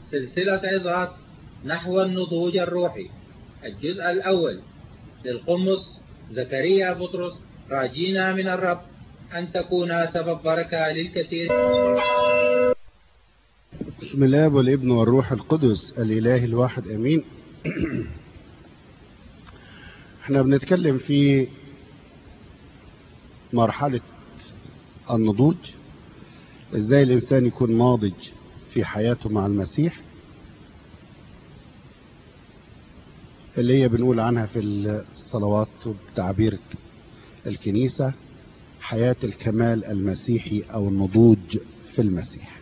سلسلة عظات نحو النضوج الروحي الجزء الأول للقمص زكريا بطرس راجينا من الرب أن تكون سبب بركة للكثير بسم الله والابن والروح القدس الإله الواحد أمين احنا بنتكلم في مرحلة النضوج ازاي الانسان يكون ناضج في حياته مع المسيح اللي هي بنقول عنها في الصلوات وتعبير الكنيسة حياة الكمال المسيحي او النضوج في المسيح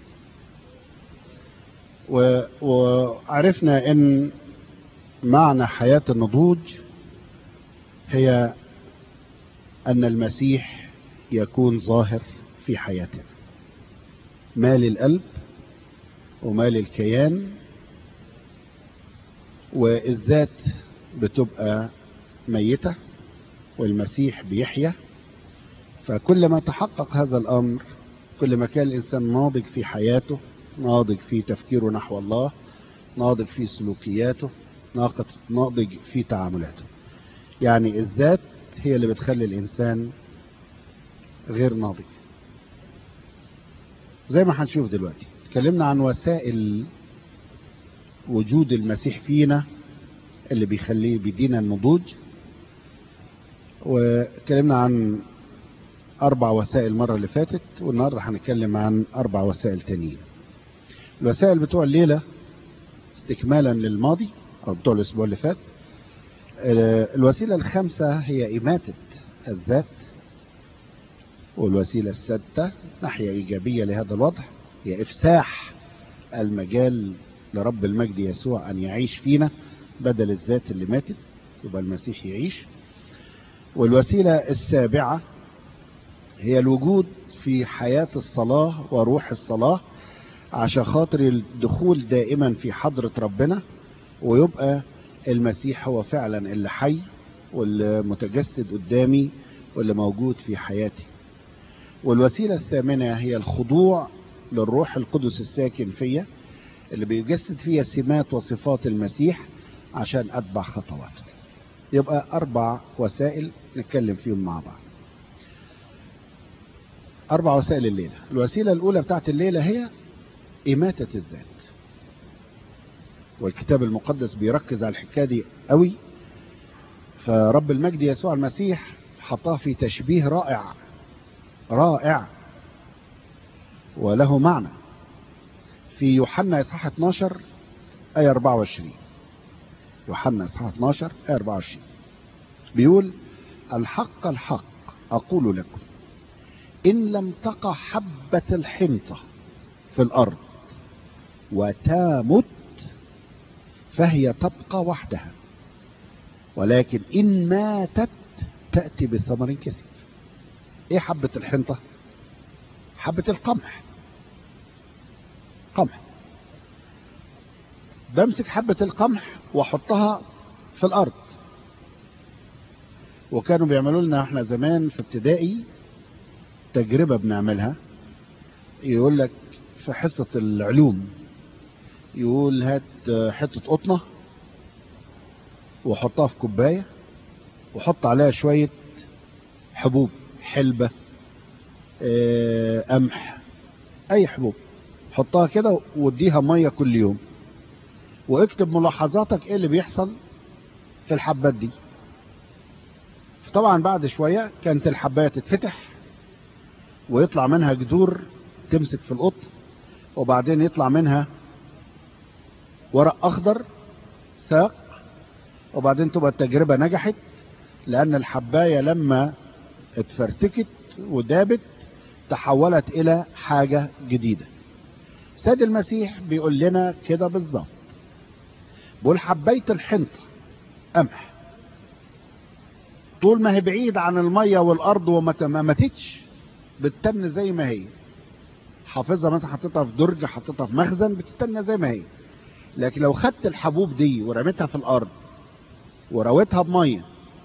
و... وعرفنا ان معنى حياة النضوج هي ان المسيح يكون ظاهر في حياتنا مال القلب ومال الكيان والذات بتبقى ميتة والمسيح بيحيا فكل ما تحقق هذا الأمر كل ما كان الإنسان ناضج في حياته ناضج في تفكيره نحو الله ناضج في سلوكياته ناضج في تعاملاته يعني الذات هي اللي بتخلي الإنسان غير ناضج زي ما هنشوف دلوقتي اتكلمنا عن وسائل وجود المسيح فينا اللي بيخليه بيدينا النضوج واتكلمنا عن اربع وسائل المره اللي فاتت والنهارده هنتكلم عن اربع وسائل تانيين الوسائل بتوع الليله استكمالا للماضي او بتوع الاسبوع اللي فات الوسيله الخامسه هي اماته الذات والوسيلة السادسة ناحية إيجابية لهذا الوضع هي إفساح المجال لرب المجد يسوع أن يعيش فينا بدل الذات اللي ماتت يبقى المسيح يعيش والوسيلة السابعة هي الوجود في حياة الصلاة وروح الصلاة عشان خاطر الدخول دائما في حضرة ربنا ويبقى المسيح هو فعلا اللي حي واللي متجسد قدامي واللي موجود في حياتي والوسيلة الثامنة هي الخضوع للروح القدس الساكن فيا اللي بيجسد فيها سمات وصفات المسيح عشان أتبع خطواته يبقى أربع وسائل نتكلم فيهم مع بعض أربع وسائل الليلة الوسيلة الأولى بتاعت الليلة هي إماتة الذات والكتاب المقدس بيركز على الحكاية دي قوي فرب المجد يسوع المسيح حطاه في تشبيه رائع رائع وله معنى في يوحنا اصحاح 12 ايه 24 يوحنا اصحاح 12 ايه 24 بيقول الحق الحق اقول لكم ان لم تقع حبة الحنطة في الارض وتمت فهي تبقى وحدها ولكن ان ماتت تأتي بثمر كثير ايه حبة الحنطة حبة القمح قمح بمسك حبة القمح واحطها في الارض وكانوا بيعملوا لنا احنا زمان في ابتدائي تجربة بنعملها يقول لك في حصة العلوم يقول هات حتة قطنة وحطها في كوباية وحط عليها شوية حبوب حلبة قمح اي حبوب حطها كده واديها مية كل يوم واكتب ملاحظاتك ايه اللي بيحصل في الحبات دي طبعا بعد شوية كانت الحباية تتفتح ويطلع منها جذور تمسك في القطن وبعدين يطلع منها ورق اخضر ساق وبعدين تبقى التجربة نجحت لان الحباية لما اتفرتكت ودابت تحولت الى حاجة جديدة سيد المسيح بيقول لنا كده بالظبط بيقول حبية الحنطة قمح طول ما هي بعيد عن المية والارض وما ماتتش بتتن زي ما هي حافظها مثلا حطيتها في درج حطيتها في مخزن بتستنى زي ما هي لكن لو خدت الحبوب دي ورميتها في الارض ورويتها بميه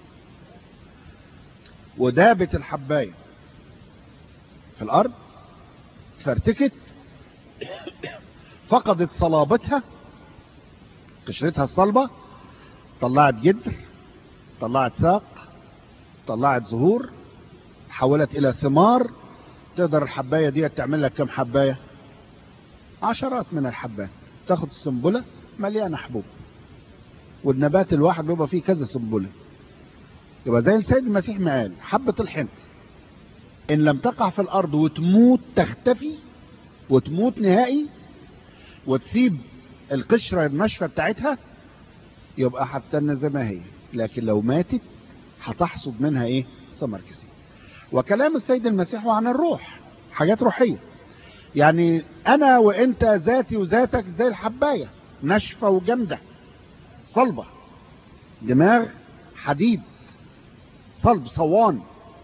ودابت الحبايه في الارض فرتكت فقدت صلابتها قشرتها الصلبة طلعت جدر طلعت ساق طلعت زهور تحولت الى ثمار تقدر الحباية دي تعمل لك كم حباية عشرات من الحبات تاخد السنبلة مليانة حبوب والنبات الواحد بيبقى فيه كذا سنبلة يبقى زي السيد المسيح ما قال حبة الحنطة ان لم تقع في الارض وتموت تختفي وتموت نهائي وتسيب القشرة الناشفة بتاعتها يبقى هتستنى زي ما هي لكن لو ماتت هتحصد منها ايه ثمر كثير وكلام السيد المسيح عن الروح حاجات روحية يعني انا وانت ذاتي وذاتك زي الحباية ناشفة وجامدة صلبة دماغ حديد صلب صوان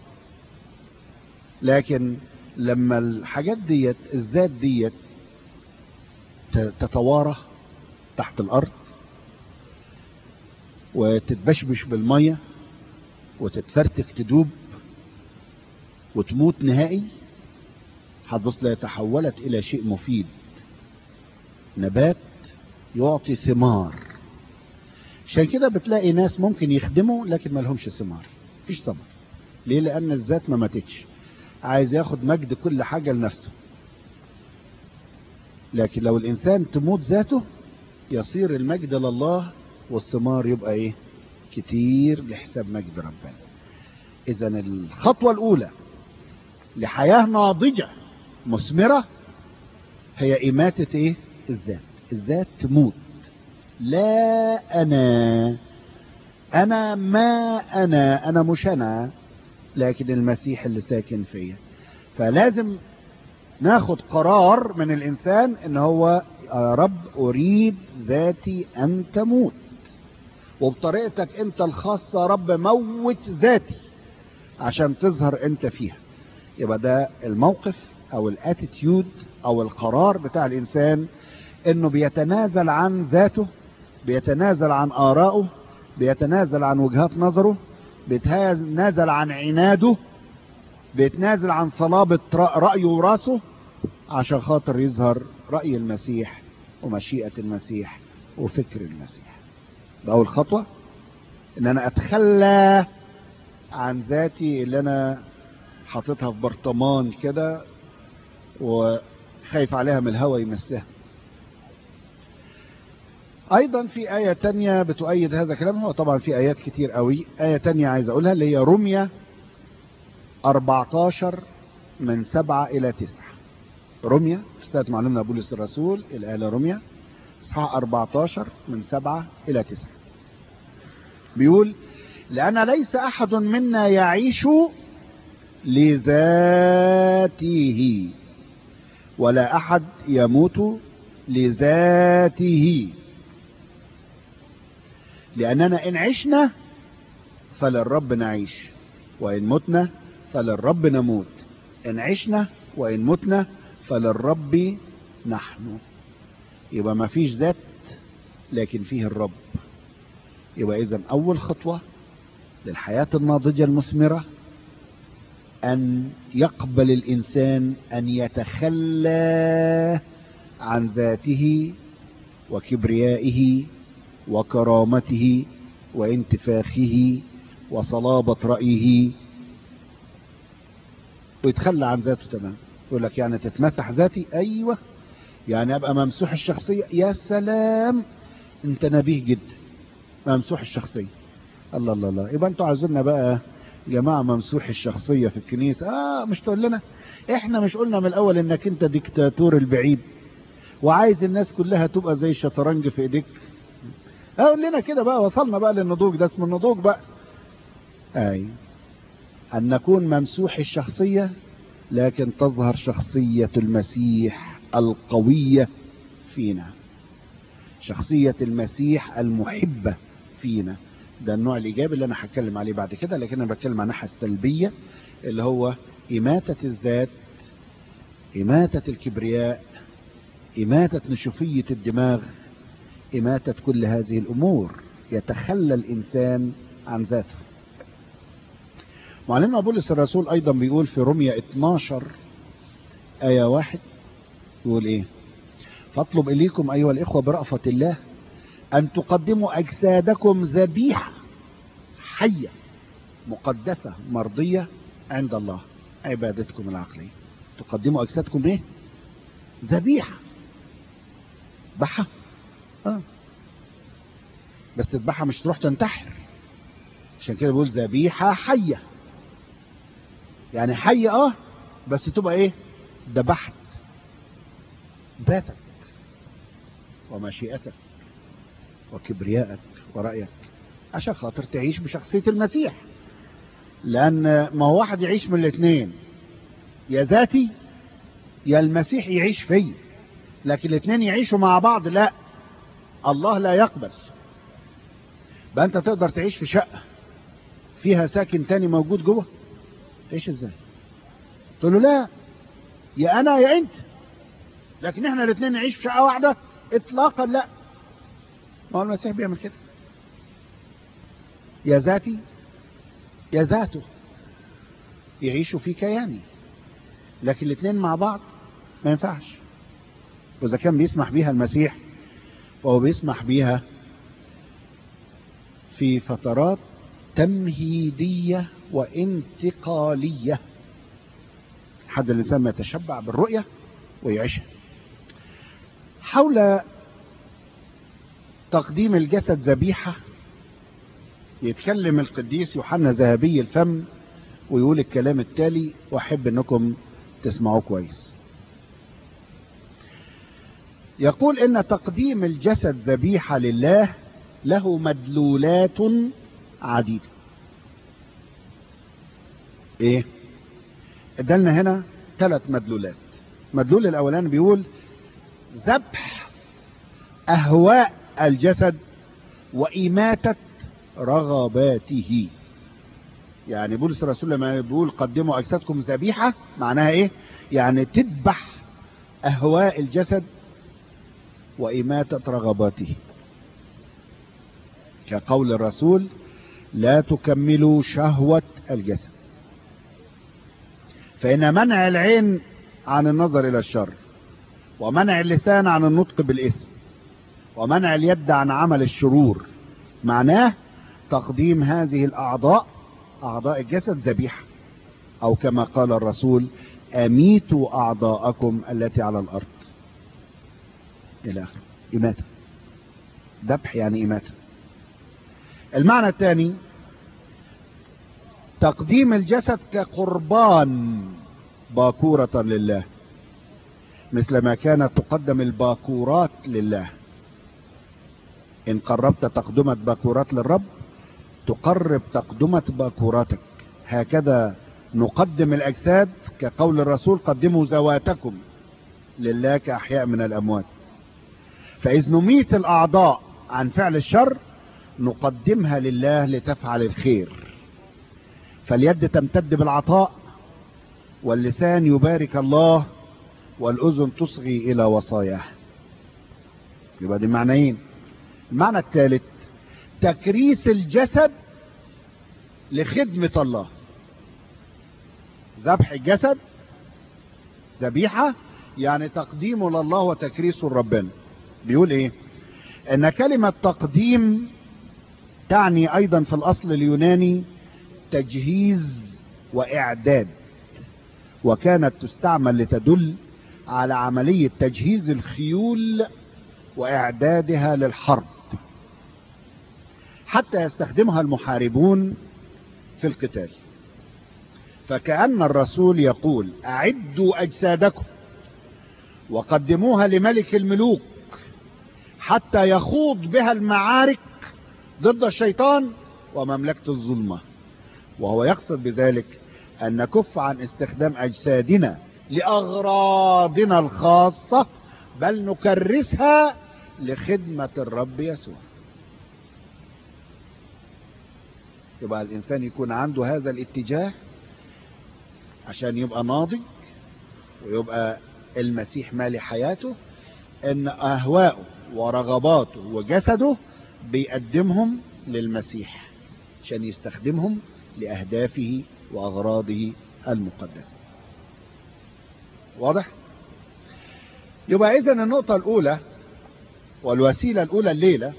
لكن لما الحاجات ديت الذات ديت تتوارى تحت الارض وتتبشبش بالمية وتتفرتك تدوب وتموت نهائي هتبص لها تحولت الى شيء مفيد نبات يعطي ثمار عشان كده بتلاقي ناس ممكن يخدموا لكن ما لهمش ثمار مفيش ثمر ليه لان الذات ما ماتتش عايز ياخد مجد كل حاجة لنفسه لكن لو الانسان تموت ذاته يصير المجد لله والثمار يبقى ايه كتير لحساب مجد ربنا اذا الخطوة الاولى لحياة ناضجة مثمرة هي اماتة ايه الذات الذات تموت لا انا انا ما انا انا مش انا لكن المسيح اللي ساكن فيا فلازم ناخد قرار من الانسان ان هو يا رب اريد ذاتي ان تموت وبطريقتك انت الخاصة يا رب موت ذاتي عشان تظهر انت فيها يبقى ده الموقف او الاتيتيود او القرار بتاع الانسان انه بيتنازل عن ذاته بيتنازل عن ارائه بيتنازل عن وجهات نظره بيتنازل عن عناده بيتنازل عن صلابة رأيه وراسه عشان خاطر يظهر رأي المسيح ومشيئة المسيح وفكر المسيح ده أول خطوة إن أنا أتخلى عن ذاتي اللي أنا حاططها في برطمان كده وخايف عليها من الهوى يمسها ايضا في آية تانية بتؤيد هذا الكلام هو طبعا في آيات كتير قوي آية تانية عايز اقولها اللي هي رمية 14 من 7 الى 9 رمية استاذ معلمنا بولس الرسول الآية رمية اصحاح 14 من 7 الى 9 بيقول لأن ليس أحد منا يعيش لذاته ولا أحد يموت لذاته لأننا إن عشنا فللرب نعيش وإن متنا فللرب نموت إن عشنا وإن متنا فللرب نحن يبقى ما فيش ذات لكن فيه الرب يبقى إذا أول خطوة للحياة الناضجة المثمرة أن يقبل الإنسان أن يتخلى عن ذاته وكبريائه وكرامته وانتفاخه وصلابة رأيه ويتخلى عن ذاته تمام يقول لك يعني تتمسح ذاتي ايوه يعني ابقى ممسوح الشخصية يا سلام انت نبيه جدا ممسوح الشخصية الله الله الله يبقى انتوا عايزيننا بقى جماعة ممسوح الشخصية في الكنيسة اه مش تقول لنا احنا مش قلنا من الاول انك انت ديكتاتور البعيد وعايز الناس كلها تبقى زي الشطرنج في ايديك قول لنا كده بقى وصلنا بقى للنضوج ده اسمه النضوج بقى اي ان نكون ممسوح الشخصية لكن تظهر شخصية المسيح القوية فينا شخصية المسيح المحبة فينا ده النوع الايجابي اللي انا هتكلم عليه بعد كده لكن انا بتكلم عن الناحية السلبية اللي هو اماتة الذات اماتة الكبرياء اماتة نشوفية الدماغ اماتة كل هذه الامور يتخلى الانسان عن ذاته معلمنا بولس الرسول ايضا بيقول في رمية 12 آية واحد يقول ايه فاطلب إليكم أيها الإخوة برأفة الله أن تقدموا أجسادكم ذبيحة حية مقدسة مرضية عند الله عبادتكم العقلية تقدموا أجسادكم إيه ذبيحة ذبحها آه. بس تذبحها مش تروح تنتحر عشان كده بيقول ذبيحة حية يعني حية اه بس تبقى ايه ذبحت ذاتك ومشيئتك وكبريائك ورأيك عشان خاطر تعيش بشخصية المسيح لأن ما هو واحد يعيش من الاثنين يا ذاتي يا المسيح يعيش فيا لكن الاثنين يعيشوا مع بعض لا الله لا يقبل بقى انت تقدر تعيش في شقة فيها ساكن تاني موجود جوه تعيش ازاي تقول له لا يا انا يا انت لكن احنا الاثنين نعيش في شقة واحدة اطلاقا لا ما هو المسيح بيعمل كده يا ذاتي يا ذاته يعيشوا في كياني لكن الاثنين مع بعض ما ينفعش واذا كان بيسمح بيها المسيح وهو بيسمح بيها في فترات تمهيدية وانتقالية حد الإنسان ما يتشبع بالرؤية ويعيشها حول تقديم الجسد ذبيحة يتكلم القديس يوحنا ذهبي الفم ويقول الكلام التالي واحب انكم تسمعوه كويس يقول ان تقديم الجسد ذبيحة لله له مدلولات عديدة ايه ادالنا هنا ثلاث مدلولات المدلول الاولاني بيقول ذبح اهواء الجسد واماتة رغباته يعني بولس الرسول لما بيقول قدموا اجسادكم ذبيحة معناها ايه يعني تذبح اهواء الجسد واماتة رغباته كقول الرسول لا تكملوا شهوة الجسد فإن منع العين عن النظر إلى الشر ومنع اللسان عن النطق بالاسم ومنع اليد عن عمل الشرور معناه تقديم هذه الأعضاء أعضاء الجسد ذبيحة أو كما قال الرسول أميتوا أعضاءكم التي على الأرض إلى آخره إماتة ذبح يعني إماتة المعنى الثاني تقديم الجسد كقربان باكورة لله مثل ما كانت تقدم الباكورات لله إن قربت تقدمة باكورات للرب تقرب تقدمة باكوراتك هكذا نقدم الأجساد كقول الرسول قدموا ذواتكم لله كأحياء من الأموات فإذ نميت الأعضاء عن فعل الشر نقدمها لله لتفعل الخير فاليد تمتد بالعطاء واللسان يبارك الله والأذن تصغي إلى وصاياه يبقى دي معنيين المعنى الثالث تكريس الجسد لخدمة الله ذبح الجسد ذبيحة يعني تقديمه لله وتكريسه لربنا بيقول ايه ان كلمة تقديم تعني ايضا في الاصل اليوناني تجهيز واعداد وكانت تستعمل لتدل على عملية تجهيز الخيول واعدادها للحرب حتى يستخدمها المحاربون في القتال فكأن الرسول يقول اعدوا اجسادكم وقدموها لملك الملوك حتى يخوض بها المعارك ضد الشيطان ومملكة الظلمة وهو يقصد بذلك أن نكف عن استخدام أجسادنا لأغراضنا الخاصة بل نكرسها لخدمة الرب يسوع يبقى الإنسان يكون عنده هذا الاتجاه عشان يبقى ناضج ويبقى المسيح مالي حياته ان اهواءه ورغباته وجسده بيقدمهم للمسيح عشان يستخدمهم لاهدافه واغراضه المقدسه واضح يبقى اذا النقطة الاولى والوسيلة الاولى الليلة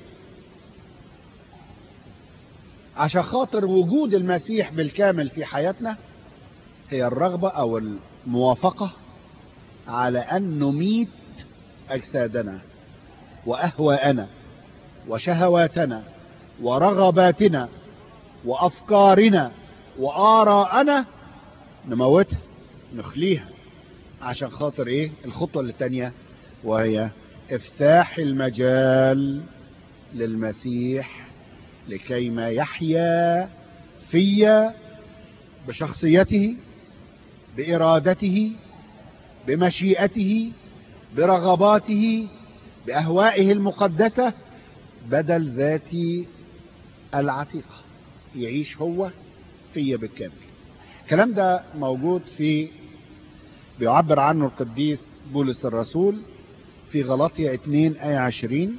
عشان خاطر وجود المسيح بالكامل في حياتنا هي الرغبة او الموافقة على ان نميت اجسادنا واهواءنا وشهواتنا ورغباتنا وافكارنا واراءنا نموتها نخليها عشان خاطر ايه الخطوة الثانية وهي افساح المجال للمسيح لكي ما يحيا في بشخصيته بارادته بمشيئته برغباته باهوائه المقدسة بدل ذاتي العتيقة يعيش هو في بالكامل الكلام ده موجود في بيعبر عنه القديس بولس الرسول في غلطية 2 آية 20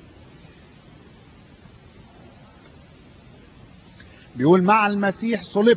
بيقول مع المسيح صلبت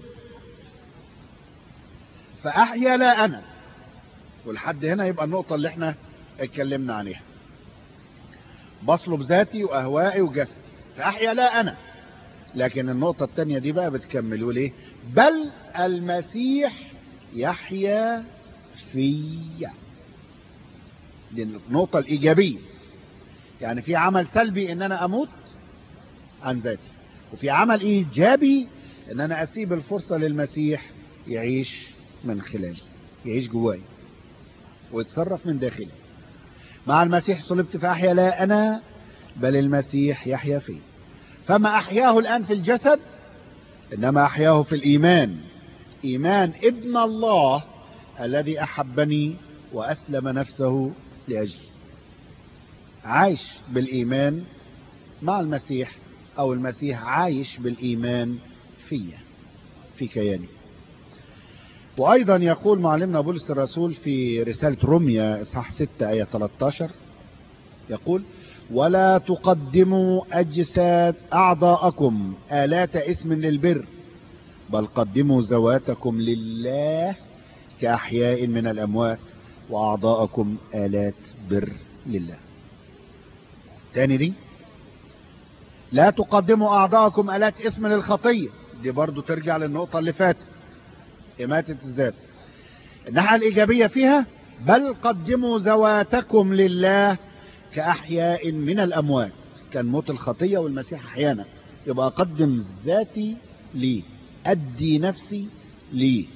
فأحيا لا أنا ولحد هنا يبقى النقطة اللي احنا اتكلمنا عليها بصلب ذاتي وأهوائي وجسدي فأحيا لا أنا لكن النقطة التانية دي بقى بتكملوا ليه بل المسيح يحيا فيا دي النقطة الإيجابية يعني في عمل سلبي إن أنا أموت عن ذاتي وفي عمل إيجابي إن أنا أسيب الفرصة للمسيح يعيش من خلالي يعيش جواي ويتصرف من داخلي مع المسيح صلبت فأحيا لا أنا بل المسيح يحيا فيه فما أحياه الآن في الجسد إنما أحياه في الإيمان إيمان ابن الله الذي أحبني وأسلم نفسه لأجلي عايش بالإيمان مع المسيح أو المسيح عايش بالإيمان فيا في كياني وأيضا يقول معلمنا بولس الرسول في رسالة روميا إصحاح 6 آية 13 يقول ولا تقدموا أجساد أعضاءكم آلات اسم للبر بل قدموا ذواتكم لله كأحياء من الأموات وأعضاءكم آلات بر لله تاني دي لا تقدموا أعضاءكم آلات اسم للخطية دي برضو ترجع للنقطة اللي فاتت إماتة الذات الناحية الإيجابية فيها بل قدموا ذواتكم لله كأحياء من الأموات كان موت الخطية والمسيح أحيانا يبقى أقدم ذاتي ليه أدي نفسي ليه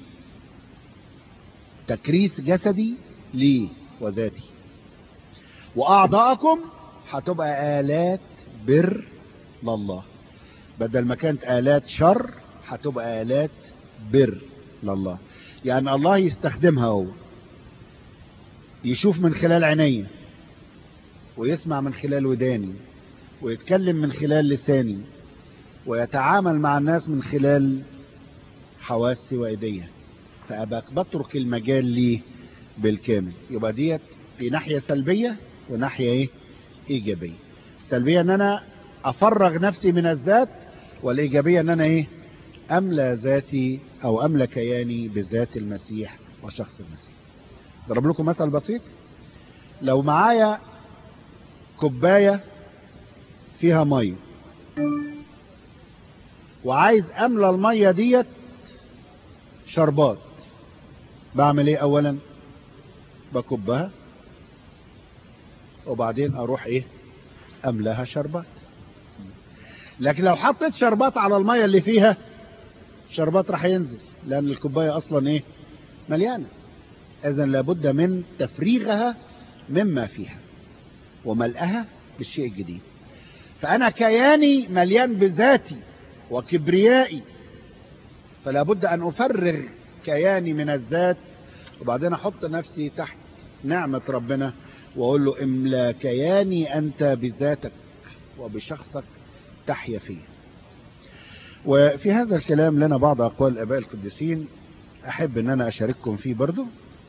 تكريس جسدي ليه وذاتي وأعضاءكم هتبقى آلات بر لله بدل ما كانت آلات شر هتبقى آلات بر لله يعني الله يستخدمها هو يشوف من خلال عينيه ويسمع من خلال وداني ويتكلم من خلال لساني ويتعامل مع الناس من خلال حواسي وايديا فابقى بترك المجال ليه بالكامل يبقى ديت في ناحية سلبية وناحية ايه ايجابية السلبية ان انا افرغ نفسي من الذات والايجابية ان انا ايه املى ذاتي او املى كياني بذات المسيح وشخص المسيح ضرب لكم مثل بسيط لو معايا كوباية فيها مية وعايز املى المية ديت شربات بعمل ايه اولا بكبها وبعدين اروح ايه املاها شربات لكن لو حطيت شربات على المية اللي فيها شربات راح ينزل لان الكوباية اصلا ايه مليانة اذا لابد من تفريغها مما فيها وملئها بالشيء الجديد فأنا كياني مليان بذاتي وكبريائي فلا بد أن أفرغ كياني من الذات وبعدين أحط نفسي تحت نعمة ربنا وأقول له املا كياني أنت بذاتك وبشخصك تحيا فيه وفي هذا الكلام لنا بعض أقوال الآباء القديسين أحب أن أنا أشارككم فيه برضو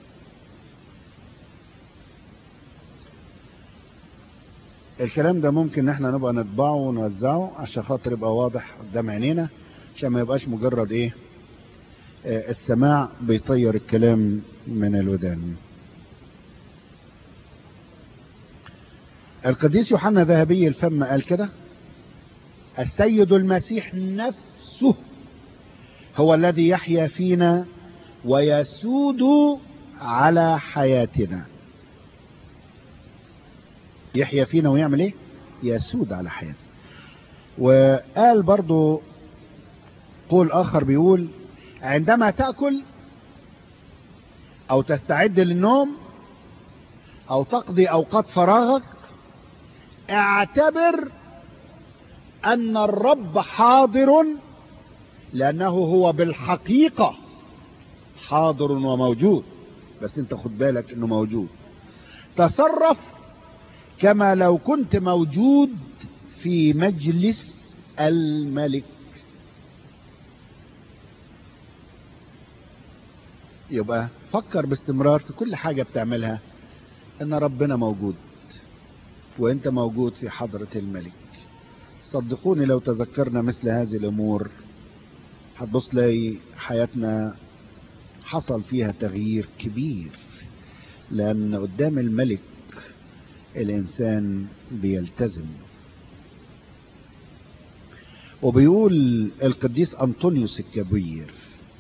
الكلام ده ممكن احنا نبقى نطبعه ونوزعه عشان خاطر يبقى واضح قدام عينينا عشان ما يبقاش مجرد ايه اه السماع بيطير الكلام من الودان القديس يوحنا ذهبي الفم قال كده السيد المسيح نفسه هو الذي يحيا فينا ويسود على حياتنا يحيا فينا ويعمل ايه يسود على حياتنا وقال برضو قول اخر بيقول عندما تأكل او تستعد للنوم او تقضي اوقات فراغك اعتبر ان الرب حاضر لانه هو بالحقيقة حاضر وموجود بس انت خد بالك انه موجود تصرف كما لو كنت موجود في مجلس الملك يبقى فكر باستمرار في كل حاجة بتعملها ان ربنا موجود وانت موجود في حضرة الملك صدقوني لو تذكرنا مثل هذه الامور هتبص تلاقي حياتنا حصل فيها تغيير كبير لان قدام الملك الانسان بيلتزم وبيقول القديس انطونيوس الكبير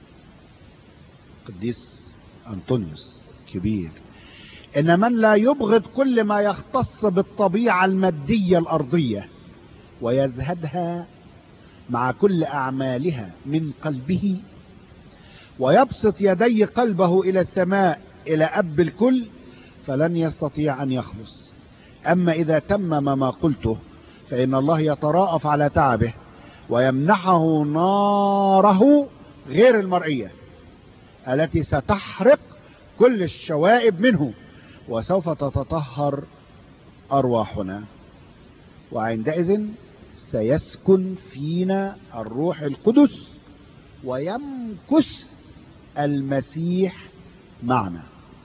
القديس انطونيوس كبير ان من لا يبغض كل ما يختص بالطبيعة المادية الارضية ويزهدها مع كل اعمالها من قلبه ويبسط يدي قلبه الى السماء الى اب الكل فلن يستطيع ان يخلص اما اذا تمم ما قلته فان الله يتراءف على تعبه ويمنحه ناره غير المرئية التي ستحرق كل الشوائب منه وسوف تتطهر ارواحنا وعندئذ سيسكن فينا الروح القدس ويمكث المسيح معنا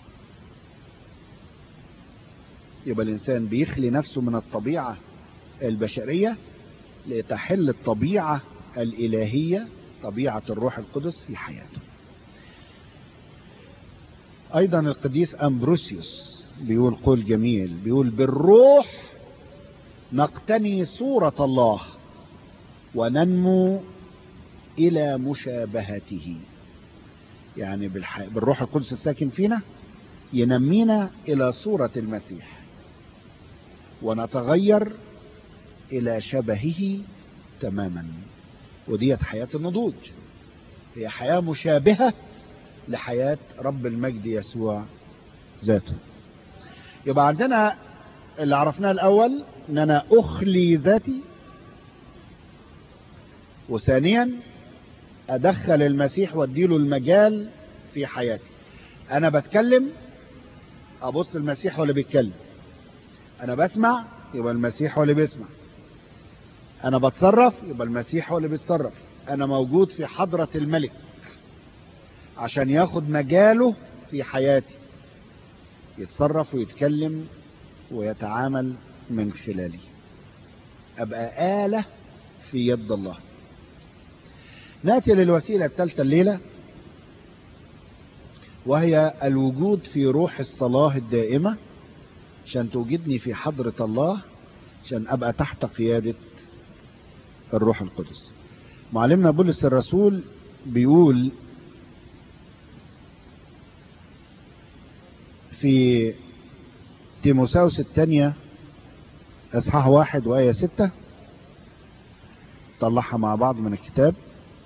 يبقى الانسان بيخلي نفسه من الطبيعة البشرية لتحل الطبيعة الالهية طبيعة الروح القدس في حياته ايضا القديس امبروسيوس بيقول قول جميل بيقول بالروح نقتني صورة الله وننمو الى مشابهته يعني بالح... بالروح القدس الساكن فينا ينمينا الى صورة المسيح ونتغير الى شبهه تماما وديت حياة النضوج هي حياة مشابهة لحياة رب المجد يسوع ذاته يبقى عندنا اللي عرفناه الاول ان انا اخلي ذاتي وثانيا ادخل المسيح واديله المجال في حياتي انا بتكلم ابص المسيح هو اللي بيتكلم انا بسمع يبقى المسيح هو اللي بيسمع انا بتصرف يبقى المسيح هو اللي بيتصرف انا موجود في حضرة الملك عشان ياخد مجاله في حياتي يتصرف ويتكلم ويتعامل من خلالي ابقى آلة في يد الله ناتي للوسيلة الثالثة الليلة وهي الوجود في روح الصلاة الدائمة عشان توجدني في حضرة الله عشان ابقى تحت قيادة الروح القدس معلمنا بولس الرسول بيقول في تيموساوس الثانية اصحاح واحد وآية ستة طلعها مع بعض من الكتاب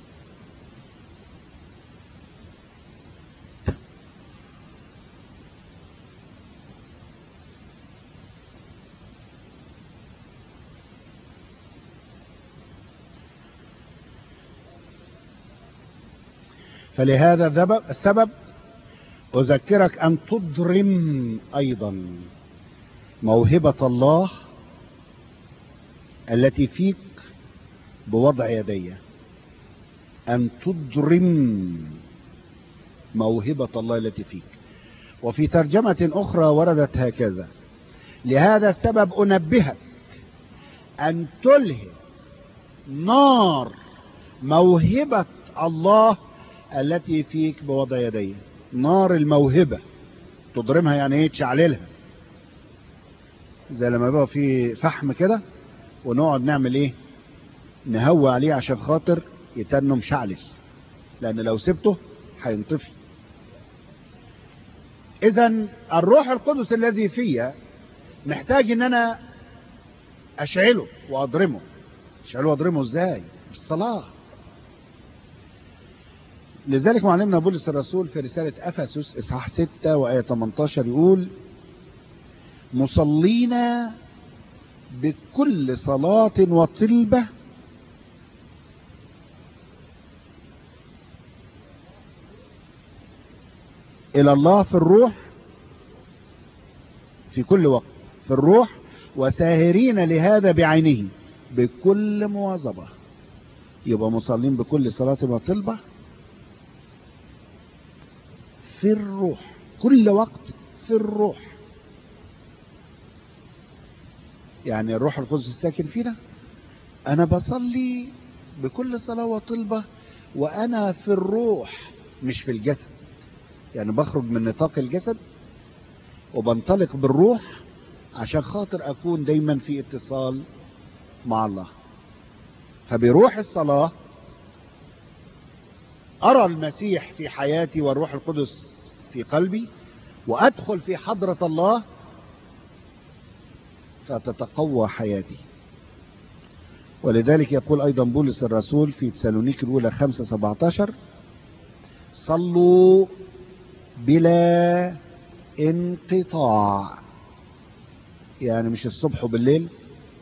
فلهذا السبب أذكرك أن تضرم أيضا موهبة الله التي فيك بوضع يدي أن تضرم موهبة الله التي فيك وفي ترجمة أخرى وردت هكذا لهذا السبب أنبهك أن تلهم نار موهبة الله التي فيك بوضع يديه نار الموهبة تضرمها يعني ايه تشعللها زي لما يبقى في فحم كده ونقعد نعمل ايه نهوى عليه عشان خاطر يتنه مشعلل لان لو سبته هينطفي اذا الروح القدس الذي فيا محتاج ان انا اشعله واضرمه اشعله واضرمه ازاي بالصلاه لذلك معلمنا بولس الرسول في رسالة أفسس إصحاح 6 وآية 18 يقول مصلين بكل صلاة وطلبة إلى الله في الروح في كل وقت في الروح وساهرين لهذا بعينه بكل مواظبة يبقى مصلين بكل صلاة وطلبة في الروح كل وقت في الروح يعني الروح القدس الساكن فينا انا بصلي بكل صلاة وطلبة وانا في الروح مش في الجسد يعني بخرج من نطاق الجسد وبنطلق بالروح عشان خاطر اكون دايما في اتصال مع الله فبروح الصلاة أرى المسيح في حياتي والروح القدس في قلبي وأدخل في حضرة الله فتتقوى حياتي ولذلك يقول أيضا بولس الرسول في تسالونيك الأولى 5 17 صلوا بلا انقطاع يعني مش الصبح وبالليل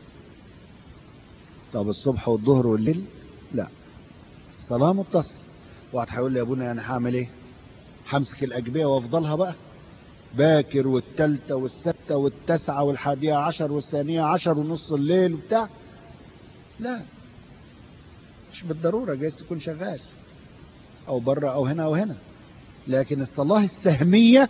طب الصبح والظهر والليل لا صلاة متصل واحد هيقول لي يا ابونا انا هعمل ايه همسك الاجبيه وافضلها بقى باكر والتالتة والستة والتسعة والحادية عشر والثانية عشر ونص الليل وبتاع لا مش بالضرورة جايز تكون شغال او بره او هنا او هنا لكن الصلاة السهمية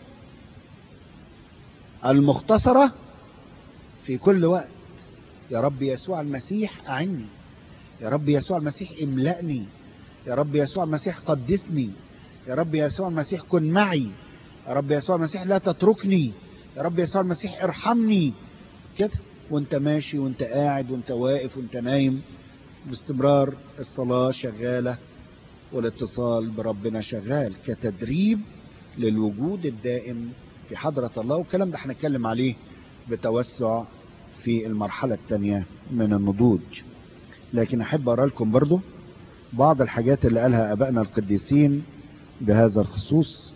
المختصرة في كل وقت يا رب يسوع المسيح أعني يا رب يسوع المسيح املأني يا رب يسوع المسيح قدسني يا رب يسوع المسيح كن معي يا رب يسوع المسيح لا تتركني يا رب يسوع المسيح ارحمني كده وانت ماشي وانت قاعد وانت واقف وانت نايم باستمرار الصلاة شغالة والاتصال بربنا شغال كتدريب للوجود الدائم في حضرة الله والكلام ده هنتكلم عليه بتوسع في المرحلة الثانية من النضوج لكن احب اقرا لكم برضو بعض الحاجات اللي قالها ابائنا القديسين بهذا الخصوص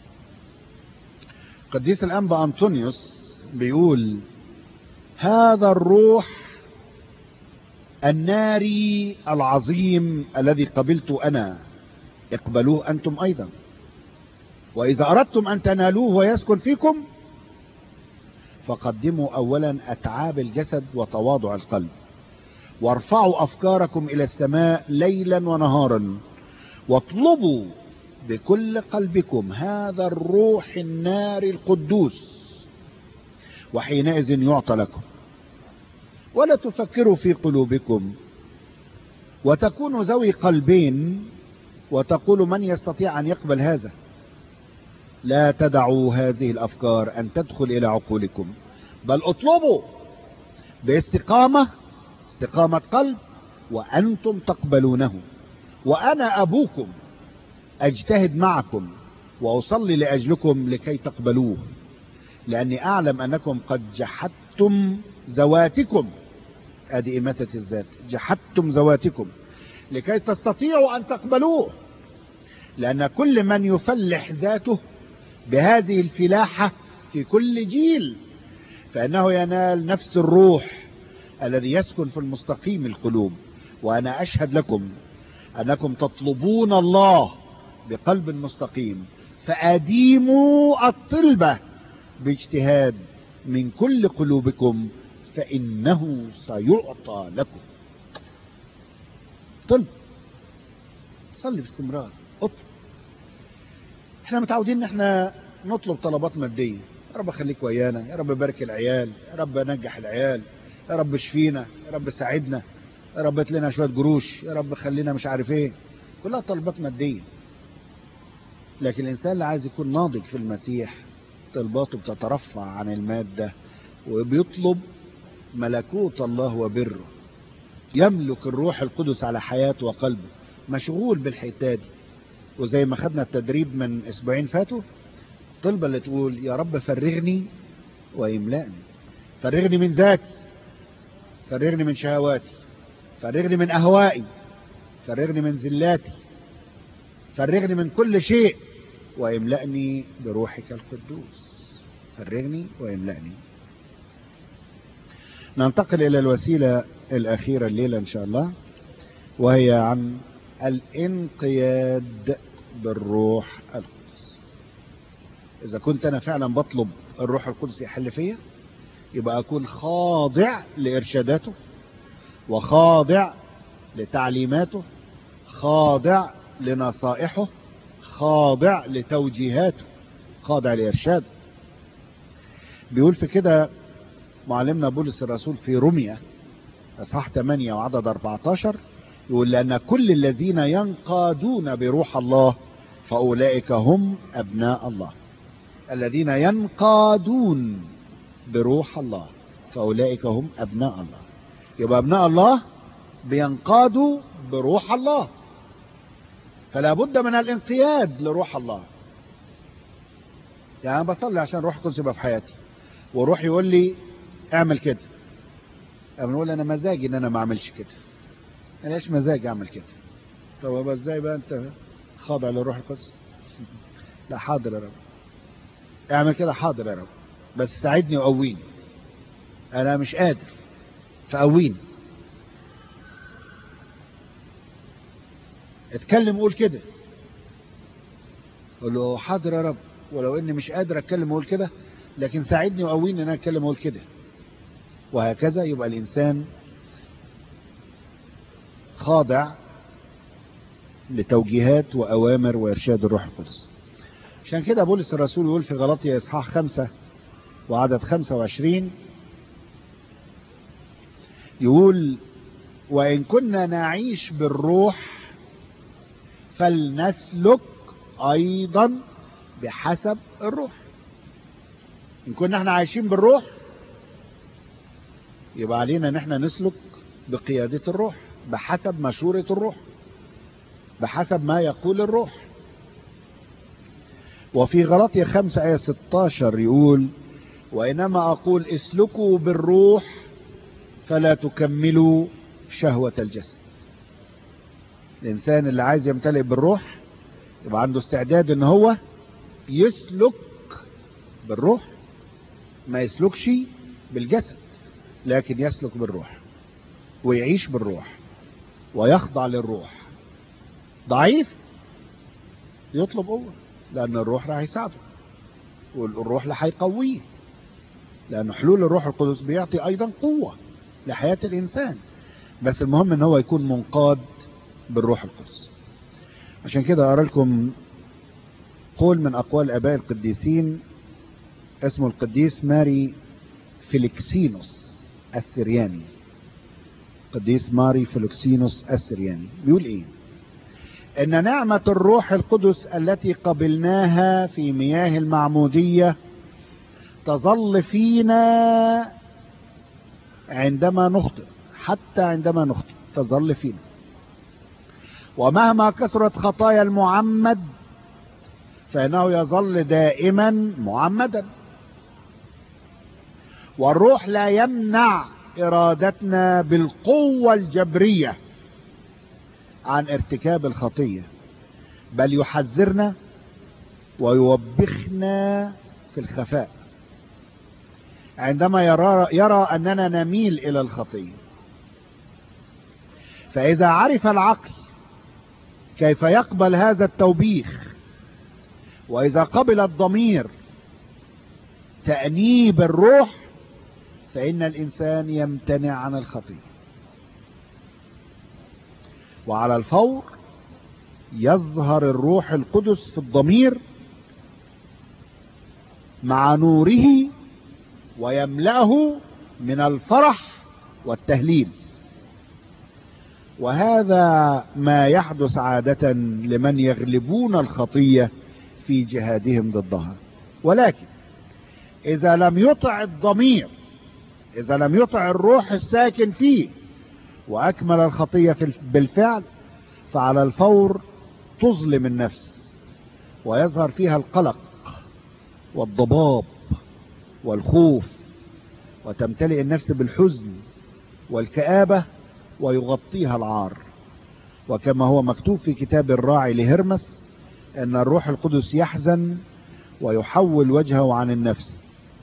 قديس الانبا انطونيوس بيقول هذا الروح الناري العظيم الذي قبلته انا اقبلوه انتم ايضا واذا اردتم ان تنالوه ويسكن فيكم فقدموا اولا اتعاب الجسد وتواضع القلب وارفعوا افكاركم الى السماء ليلا ونهارا واطلبوا بكل قلبكم هذا الروح النار القدوس وحينئذ يعطى لكم ولا تفكروا في قلوبكم وتكونوا ذوي قلبين وتقولوا من يستطيع ان يقبل هذا لا تدعوا هذه الافكار ان تدخل الى عقولكم بل اطلبوا باستقامه استقامه قلب وانتم تقبلونه وانا ابوكم اجتهد معكم واصلي لاجلكم لكي تقبلوه لاني اعلم انكم قد جحدتم ذواتكم ادي اماتة الذات جحدتم ذواتكم لكي تستطيعوا ان تقبلوه لان كل من يفلح ذاته بهذه الفلاحة في كل جيل فانه ينال نفس الروح الذي يسكن في المستقيم القلوب وانا اشهد لكم انكم تطلبون الله بقلب مستقيم فاديموا الطلبة باجتهاد من كل قلوبكم فانه سيعطى لكم طلب صلي باستمرار اطلب احنا متعودين ان احنا نطلب طلبات مادية يا رب خليك ويانا يا رب بارك العيال يا رب نجح العيال يا رب اشفينا يا رب ساعدنا يا رب هات لنا شوية جروش يا رب خلينا مش عارف ايه كلها طلبات مادية لكن الانسان اللي عايز يكون ناضج في المسيح طلباته بتترفع عن المادة وبيطلب ملكوت الله وبره يملك الروح القدس على حياته وقلبه مشغول بالحتة دي وزي ما خدنا التدريب من اسبوعين فاتوا طلبة اللي تقول يا رب فرغني ويملأني فرغني من ذاتي فرغني من شهواتي فرغني من أهوائي فرغني من زلاتي فرغني من كل شيء ويملأني بروحك القدوس فرغني ويملأني ننتقل إلى الوسيلة الأخيرة الليلة إن شاء الله وهي عن الانقياد بالروح القدس إذا كنت أنا فعلا بطلب الروح القدس يحل فيا يبقى أكون خاضع لإرشاداته وخاضع لتعليماته خاضع لنصائحه خاضع لتوجيهاته خاضع لإرشاده بيقول في كده معلمنا بولس الرسول في روميا اصحاح 8 وعدد 14 يقول لأن كل الذين ينقادون بروح الله فأولئك هم أبناء الله الذين ينقادون بروح الله فأولئك هم أبناء الله يبقى أبناء الله بينقادوا بروح الله فلا بد من الانقياد لروح الله يعني أنا بصلي عشان روح القدس يبقى في حياتي وروح يقول لي اعمل كده أنا بنقول أنا مزاجي إن أنا ما أعملش كده أنا إيش مزاجي أعمل كده طب إزاي بقى أنت خاضع للروح القدس لا حاضر يا رب اعمل كده حاضر يا رب بس ساعدني وقويني انا مش قادر فقويني اتكلم قول كده قول له حاضر يا رب ولو اني مش قادر اتكلم واقول كده لكن ساعدني وقويني ان انا اتكلم واقول كده وهكذا يبقى الانسان خاضع لتوجيهات واوامر وارشاد الروح القدس عشان كده بولس الرسول يقول في غلطية إصحاح خمسة وعدد خمسة وعشرين يقول وإن كنا نعيش بالروح فلنسلك أيضا بحسب الروح إن كنا احنا عايشين بالروح يبقى علينا ان احنا نسلك بقيادة الروح بحسب مشورة الروح بحسب ما يقول الروح وفي غلطية خمسة آية 16 يقول وإنما أقول اسلكوا بالروح فلا تكملوا شهوة الجسد الإنسان اللي عايز يمتلئ بالروح يبقى عنده استعداد ان هو يسلك بالروح ما يسلكش بالجسد لكن يسلك بالروح ويعيش بالروح ويخضع للروح ضعيف يطلب قوه لأن الروح راح يساعده والروح راح يقويه لأن حلول الروح القدس بيعطي أيضا قوة لحياة الإنسان بس المهم ان هو يكون منقاد بالروح القدس عشان كده أقرأ لكم قول من أقوال أباء القديسين اسمه القديس ماري فيليكسينوس السرياني قديس ماري فيليكسينوس السرياني بيقول ايه ان نعمة الروح القدس التي قبلناها في مياه المعمودية تظل فينا عندما نخطئ حتى عندما نخطئ تظل فينا ومهما كثرت خطايا المعمد فإنه يظل دائما معمدا والروح لا يمنع إرادتنا بالقوة الجبرية عن ارتكاب الخطية بل يحذرنا ويوبخنا في الخفاء عندما يرى, يرى أننا نميل إلى الخطية فإذا عرف العقل كيف يقبل هذا التوبيخ وإذا قبل الضمير تأنيب الروح فإن الإنسان يمتنع عن الخطية وعلى الفور يظهر الروح القدس في الضمير مع نوره ويملأه من الفرح والتهليل وهذا ما يحدث عادة لمن يغلبون الخطية في جهادهم ضدها ولكن إذا لم يطع الضمير إذا لم يطع الروح الساكن فيه وأكمل الخطية في بالفعل فعلى الفور تظلم النفس ويظهر فيها القلق والضباب والخوف وتمتلئ النفس بالحزن والكآبة ويغطيها العار وكما هو مكتوب في كتاب الراعي لهرمس أن الروح القدس يحزن ويحول وجهه عن النفس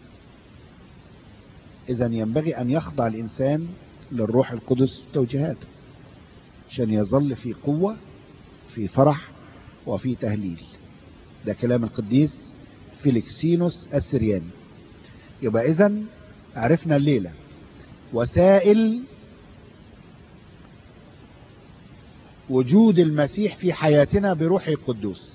إذا ينبغي أن يخضع الإنسان للروح القدس توجيهاته عشان يظل في قوة في فرح وفي تهليل ده كلام القديس فيليكسينوس السرياني يبقى إذا عرفنا الليلة وسائل وجود المسيح في حياتنا بروحه القدوس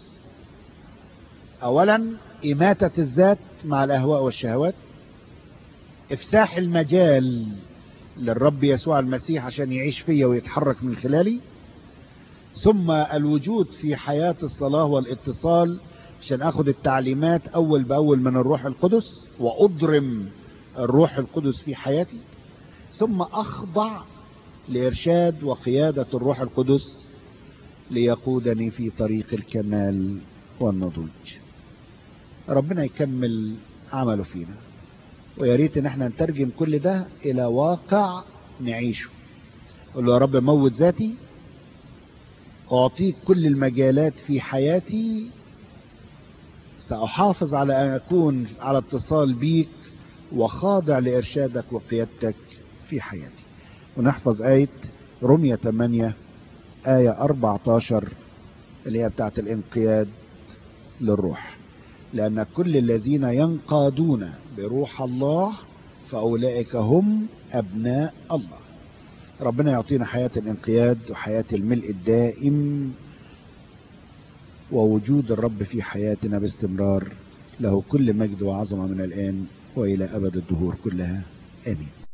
اولا اماتة الذات مع الاهواء والشهوات افساح المجال للرب يسوع المسيح عشان يعيش فيا ويتحرك من خلالي ثم الوجود في حياة الصلاة والاتصال عشان اخد التعليمات اول باول من الروح القدس واضرم الروح القدس في حياتي ثم اخضع لارشاد وقيادة الروح القدس ليقودني في طريق الكمال والنضوج ربنا يكمل عمله فينا ويا ريت ان احنا نترجم كل ده الى واقع نعيشه قول له يا رب موت ذاتي اعطيك كل المجالات في حياتي ساحافظ على ان اكون على اتصال بيك وخاضع لارشادك وقيادتك في حياتي ونحفظ آية رمية 8 آية 14 اللي هي بتاعت الانقياد للروح لأن كل الذين ينقادون بروح الله فأولئك هم أبناء الله ربنا يعطينا حياة الانقياد وحياة الملء الدائم ووجود الرب في حياتنا باستمرار له كل مجد وعظمة من الآن وإلى أبد الدهور كلها آمين